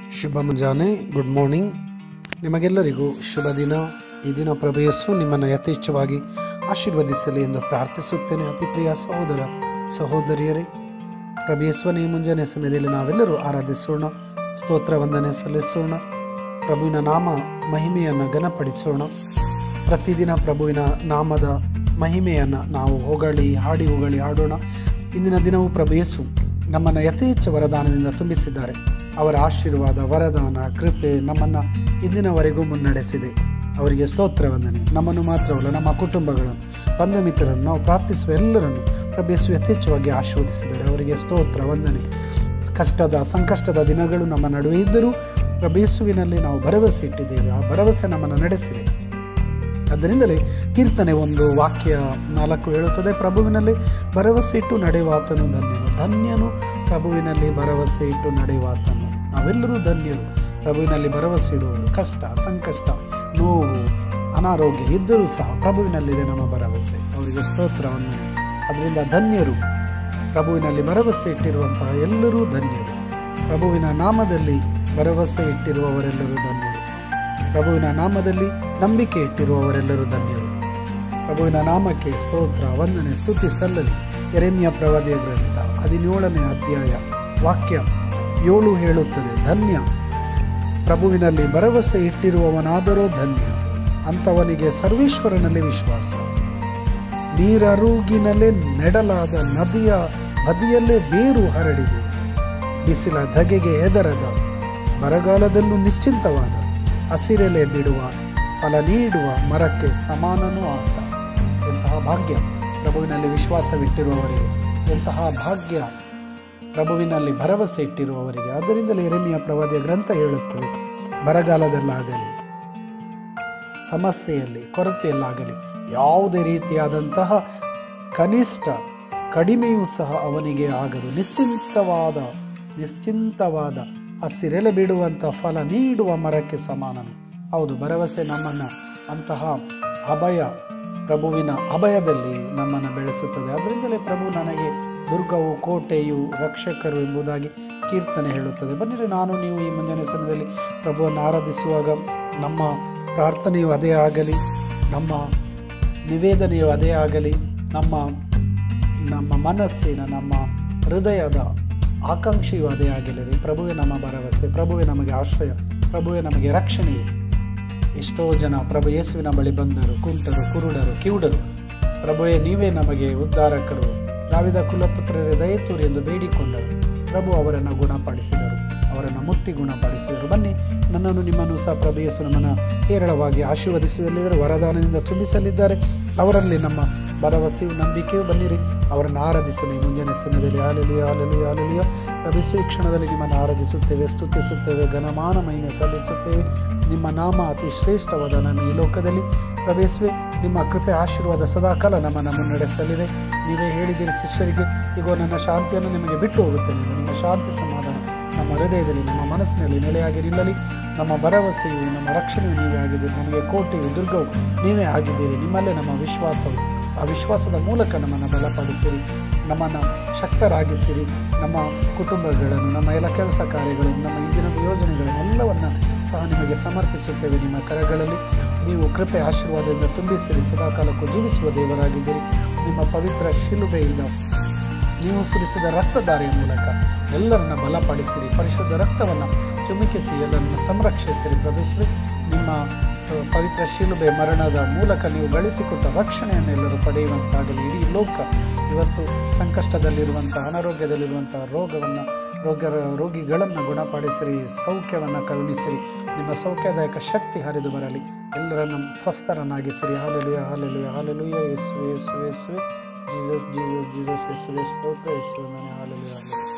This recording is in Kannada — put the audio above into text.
ಶುಭ ಮುಂಜಾನೆ ಗುಡ್ ಮಾರ್ನಿಂಗ್ ನಿಮಗೆಲ್ಲರಿಗೂ ಶುಭ ದಿನ ಈ ದಿನ ಪ್ರಭು ಯೇಸು ನಿಮ್ಮನ್ನು ಯಥೇಚ್ಛವಾಗಿ ಆಶೀರ್ವದಿಸಲಿ ಎಂದು ಪ್ರಾರ್ಥಿಸುತ್ತೇನೆ ಅತಿ ಪ್ರಿಯ ಸಹೋದರ ಸಹೋದರಿಯರೇ ಪ್ರಭು ಯೇಸುವನ ಈ ಮುಂಜಾನೆ ಸಮಯದಲ್ಲಿ ನಾವೆಲ್ಲರೂ ಆರಾಧಿಸೋಣ ಸ್ತೋತ್ರ ವಂದನೆ ಸಲ್ಲಿಸೋಣ ಪ್ರಭುವಿನ ನಾಮ ಮಹಿಮೆಯನ್ನು ಘನಪಡಿಸೋಣ ಪ್ರತಿದಿನ ಪ್ರಭುವಿನ ನಾಮದ ಮಹಿಮೆಯನ್ನು ನಾವು ಹೊಗಳಿ ಹಾಡಿ ಹೊಗಳಿ ಹಾಡೋಣ ಇಂದಿನ ದಿನವೂ ಪ್ರಭು ಯೇಸು ನಮ್ಮನ್ನು ಯಥೇಚ್ಛ ವರದಾನದಿಂದ ತುಂಬಿಸಿದ್ದಾರೆ ಅವರ ಆಶೀರ್ವಾದ ವರದಾನ ಕೃಪೆ ನಮ್ಮನ್ನು ಇಂದಿನವರೆಗೂ ಮುನ್ನಡೆಸಿದೆ ಅವರಿಗೆ ಸ್ತೋತ್ರ ವಂದನೆ ನಮ್ಮನ್ನು ಮಾತ್ರವಲ್ಲ ನಮ್ಮ ಕುಟುಂಬಗಳನ್ನು ಬಂಧು ಮಿತ್ರರನ್ನು ನಾವು ಪ್ರಾರ್ಥಿಸುವ ಎಲ್ಲರನ್ನು ಪ್ರಭು ಯೇಸು ಯಥೇಚ್ಛವಾಗಿ ಆಶೀರ್ವದಿಸಿದ್ದಾರೆ ಅವರಿಗೆ ಸ್ತೋತ್ರ ವಂದನೆ ಕಷ್ಟದ ಸಂಕಷ್ಟದ ದಿನಗಳು ನಮ್ಮ ನಡುವೆ ಇದ್ದರೂ ಪ್ರಭು ಯೇಸುವಿನಲ್ಲಿ ನಾವು ಭರವಸೆ ಇಟ್ಟಿದ್ದೇವೆ ಆ ಭರವಸೆ ನಮ್ಮನ್ನು ನಡೆಸಿದೆ ಅದರಿಂದಲೇ ಕೀರ್ತನೆ ಒಂದು ವಾಕ್ಯ ನಾಲ್ಕು ಹೇಳುತ್ತದೆ ಪ್ರಭುವಿನಲ್ಲಿ ಭರವಸೆ ಇಟ್ಟು ನಡೆಯುವಾತನು ಧನ್ಯನು ಧನ್ಯನು ಪ್ರಭುವಿನಲ್ಲಿ ಭರವಸೆ ಇಟ್ಟು ನಡೆಯುವಾತನು ನಾವೆಲ್ಲರೂ ಧನ್ಯರು ಪ್ರಭುವಿನಲ್ಲಿ ಭರವಸೆ ಇಡುವವರು ಕಷ್ಟ ಸಂಕಷ್ಟ ನೋವು ಅನಾರೋಗ್ಯ ಇದ್ದರೂ ಸಹ ಪ್ರಭುವಿನಲ್ಲಿದೆ ನಮ್ಮ ಭರವಸೆ ಅವರಿಗೆ ಸ್ತೋತ್ರವನ್ನು ಅದರಿಂದ ಧನ್ಯರು ಪ್ರಭುವಿನಲ್ಲಿ ಭರವಸೆ ಇಟ್ಟಿರುವಂತಹ ಎಲ್ಲರೂ ಧನ್ಯರು ಪ್ರಭುವಿನ ನಾಮದಲ್ಲಿ ಭರವಸೆ ಇಟ್ಟಿರುವವರೆಲ್ಲರೂ ಧನ್ಯರು ಪ್ರಭುವಿನ ನಾಮದಲ್ಲಿ ನಂಬಿಕೆ ಇಟ್ಟಿರುವವರೆಲ್ಲರೂ ಧನ್ಯರು ಪ್ರಭುವಿನ ನಾಮಕ್ಕೆ ಸ್ತೋತ್ರ ವಂದನೆ ಸ್ತುತಿ ಸಲ್ಲಲಿ ಎರೆಮಿಯ ಪ್ರವಾದಿಯ ಗ್ರಂಥ ಹದಿನೇಳನೇ ಅಧ್ಯಾಯ ವಾಕ್ಯ ಏಳು ಹೇಳುತ್ತದೆ ಧನ್ಯ ಪ್ರಭುವಿನಲ್ಲಿ ಭರವಸೆ ಇಟ್ಟಿರುವವನಾದರೋ ಧನ್ಯ ಅಂಥವನಿಗೆ ಸರ್ವೇಶ್ವರನಲ್ಲಿ ವಿಶ್ವಾಸ ನೀರರುಗಿನಲ್ಲೇ ನೆಡಲಾದ ನದಿಯ ಬದಿಯಲ್ಲೇ ಬೇರು ಹರಡಿದೆ ಬಿಸಿಲ ಧಗೆಗೆ ಹೆದರದ ಬರಗಾಲದಲ್ಲೂ ನಿಶ್ಚಿಂತವಾದ ಹಸಿರೆಲೆ ಬಿಡುವ ಫಲ ನೀಡುವ ಮರಕ್ಕೆ ಸಮಾನನೂ ಆತ ಎಂತಹ ಭಾಗ್ಯ ಪ್ರಭುವಿನಲ್ಲಿ ವಿಶ್ವಾಸವಿಟ್ಟಿರುವವರಿಗೆ ಎಂತಹ ಭಾಗ್ಯ ಪ್ರಭುವಿನಲ್ಲಿ ಭರವಸೆ ಇಟ್ಟಿರುವವರಿಗೆ ಆದ್ದರಿಂದಲೇ ಎರೆಮಿಯ ಪ್ರವಾದಿಯ ಗ್ರಂಥ ಹೇಳುತ್ತದೆ ಬರಗಾಲದಲ್ಲಾಗಲಿ ಸಮಸ್ಯೆಯಲ್ಲಿ ಕೊರತೆಯಲ್ಲಾಗಲಿ ಯಾವುದೇ ರೀತಿಯಾದಂತಹ ಕನಿಷ್ಠ ಕಡಿಮೆಯೂ ಸಹ ಅವನಿಗೆ ಆಗದು ನಿಶ್ಚಿಂತವಾದ ನಿಶ್ಚಿಂತವಾದ ಹಸಿರೆಲೆ ಬಿಡುವಂಥ ಫಲ ನೀಡುವ ಮರಕ್ಕೆ ಸಮಾನನು ಹೌದು ಭರವಸೆ ನಮ್ಮನ್ನು ಅಂತಹ ಅಭಯ ಪ್ರಭುವಿನ ಅಭಯದಲ್ಲಿ ನಮ್ಮನ್ನು ಬೆಳೆಸುತ್ತದೆ ಅದರಿಂದಲೇ ಪ್ರಭು ನನಗೆ ದುರ್ಗವು ಕೋಟೆಯು ರಕ್ಷಕರು ಎಂಬುದಾಗಿ ಕೀರ್ತನೆ ಹೇಳುತ್ತದೆ ಬನ್ನಿರಿ ನಾನು ನೀವು ಈ ಮುಂಜಾನೆ ಸಮಯದಲ್ಲಿ ಪ್ರಭುವನ್ನು ಆರಾಧಿಸುವಾಗ ನಮ್ಮ ಪ್ರಾರ್ಥನೆಯು ಅದೇ ಆಗಲಿ ನಮ್ಮ ನಿವೇದನೆಯು ಅದೇ ಆಗಲಿ ನಮ್ಮ ನಮ್ಮ ಮನಸ್ಸಿನ ನಮ್ಮ ಹೃದಯದ ಆಕಾಂಕ್ಷೆಯು ಅದೇ ಆಗಿರಲಿ ಪ್ರಭುವೇ ನಮ್ಮ ಭರವಸೆ ಪ್ರಭುವೇ ನಮಗೆ ಆಶ್ರಯ ಪ್ರಭುವೇ ನಮಗೆ ರಕ್ಷಣೆಯು ಎಷ್ಟೋ ಜನ ಪ್ರಭು ಯೇಸುವಿನ ಬಳಿ ಬಂದರು ಕುಂಟರು ಕುರುಡರು ಕಿವುಡರು ಪ್ರಭುವೇ ನೀವೇ ನಮಗೆ ಉದ್ಧಾರಕರು ನಾವಿದ ಕುಲಪುತ್ರರೇ ದಯತೂರಿ ಎಂದು ಬೇಡಿಕೊಂಡರು ಪ್ರಭು ಅವರನ್ನು ಗುಣಪಡಿಸಿದರು ಅವರನ್ನು ಮುಟ್ಟಿ ಗುಣಪಡಿಸಿದರು ಬನ್ನಿ ನನ್ನನ್ನು ನಿಮ್ಮನ್ನು ಸಹ ಪ್ರಭು ಯೇಸು ನಮ್ಮನ್ನು ಹೇರಳವಾಗಿ ಆಶೀರ್ವದಿಸಲಿದ್ದಾರೆ ವರದಾನದಿಂದ ತುಂಬಿಸಲಿದ್ದಾರೆ ಅವರಲ್ಲಿ ನಮ್ಮ ಭರವಸೆಯು ನಂಬಿಕೆಯು ಬನ್ನಿರಿ ಅವರನ್ನು ಆರಾಧಿಸೋಣ ಈ ಮುಂಜಾನೆ ಸಮಯದಲ್ಲಿ ಹಾಲೆಲಿಯ ಹಾಲೆಲಿಯ ಹಾಲೆಲಿಯ ಪ್ರಭು ಈ ಕ್ಷಣದಲ್ಲಿ ನಿಮ್ಮನ್ನು ಆರಾಧಿಸುತ್ತೇವೆ ಸ್ತುತಿಸುತ್ತೇವೆ ಘನಮಾನ ಮಹಿಮೆ ಸಲ್ಲಿಸುತ್ತೇವೆ ನಿಮ್ಮ ನಾಮ ಅತಿ ಶ್ರೇಷ್ಠವಾದ ನಮ್ಮ ಈ ಲೋಕದಲ್ಲಿ ಪ್ರವೇಶಿಸುವೆ ನಿಮ್ಮ ಕೃಪೆ ಆಶೀರ್ವಾದ ಸದಾಕಾಲ ನಮ್ಮನ್ನು ಮುನ್ನಡೆಸಲಿದೆ ನೀವೇ ಹೇಳಿದಿರಿ ಶಿಷ್ಯರಿಗೆ ಈಗ ನನ್ನ ಶಾಂತಿಯನ್ನು ನಿಮಗೆ ಬಿಟ್ಟು ಹೋಗುತ್ತೇನೆ ನಿಮ್ಮ ಶಾಂತಿ ಸಮಾಧಾನ ನಮ್ಮ ಹೃದಯದಲ್ಲಿ ನಮ್ಮ ಮನಸ್ಸಿನಲ್ಲಿ ನೆಲೆಯಾಗಿ ನಿಲ್ಲಲಿ ನಮ್ಮ ಭರವಸೆಯು ನಮ್ಮ ರಕ್ಷಣೆಯು ನೀವೇ ಆಗಿದ್ದೀರಿ ನಮಗೆ ಕೋಟೆಯು ದುರ್ಗವು ನೀವೇ ಆಗಿದ್ದೀರಿ ನಿಮ್ಮಲ್ಲೇ ನಮ್ಮ ವಿಶ್ವಾಸವು ಆ ವಿಶ್ವಾಸದ ಮೂಲಕ ನಮ್ಮನ್ನು ಬಲಪಡಿಸಿರಿ ನಮ್ಮನ್ನು ಶಕ್ತರಾಗಿಸಿರಿ ನಮ್ಮ ಕುಟುಂಬಗಳನ್ನು ನಮ್ಮ ಎಲ್ಲ ಕೆಲಸ ಕಾರ್ಯಗಳನ್ನು ನಮ್ಮ ಇಂದಿನ ಯೋಜನೆಗಳನ್ನೆಲ್ಲವನ್ನು ಸಹ ನಿಮಗೆ ಸಮರ್ಪಿಸುತ್ತೇವೆ ನಿಮ್ಮ ಕರಗಳಲ್ಲಿ ನೀವು ಕೃಪೆ ಆಶೀರ್ವಾದದಿಂದ ತುಂಬಿಸಿರಿ ಸದಾಕಾಲಕ್ಕೂ ಜೀವಿಸುವ ದೇವರಾಗಿದ್ದೀರಿ ನಿಮ್ಮ ಪವಿತ್ರ ಶಿಲುಬೆಯಿಂದ ನೀವು ಸುರಿಸಿದ ರಕ್ತಧಾರೆಯ ಮೂಲಕ ಎಲ್ಲರನ್ನ ಬಲಪಡಿಸಿರಿ ಪರಿಶುದ್ಧ ರಕ್ತವನ್ನು ಚುಮುಕಿಸಿ ಎಲ್ಲರನ್ನು ಸಂರಕ್ಷಿಸಿರಿ ಪ್ರವೇಶಿಸಿ ನಿಮ್ಮ ಪವಿತ್ರ ಶಿಲುಬೆ ಮರಣದ ಮೂಲಕ ನೀವು ಗಳಿಸಿಕೊಟ್ಟ ರಕ್ಷಣೆಯನ್ನು ಎಲ್ಲರೂ ಪಡೆಯುವಂತಾಗಲಿ ಇಡೀ ಲೋಕ ಇವತ್ತು ಸಂಕಷ್ಟದಲ್ಲಿರುವಂಥ ಅನಾರೋಗ್ಯದಲ್ಲಿರುವಂಥ ರೋಗವನ್ನು ರೋಗ ರೋಗಿಗಳನ್ನು ಗುಣಪಡಿಸಿರಿ ಸೌಖ್ಯವನ್ನು ಕರುಣಿಸಿರಿ ನಿಮ್ಮ ಸೌಖ್ಯದಾಯಕ ಶಕ್ತಿ ಹರಿದು ಬರಲಿ ಎಲ್ಲರನ್ನು ಸ್ವಸ್ಥರನ್ನಾಗಿಸಿರಿ ಹಾಲೆಲುಯ ಹಾಲೆಲುಯ ಹಾಲೆಲುಯ Yesu Yesu Yesu Jesus Jesus Jesus ಯೇಸುವೆ ಸ್ತೋತ್ರ ಯೇಸುವೆ ಮನೆ ಹಾಲೆಲುಯ ಹಾಲೆಲುಯ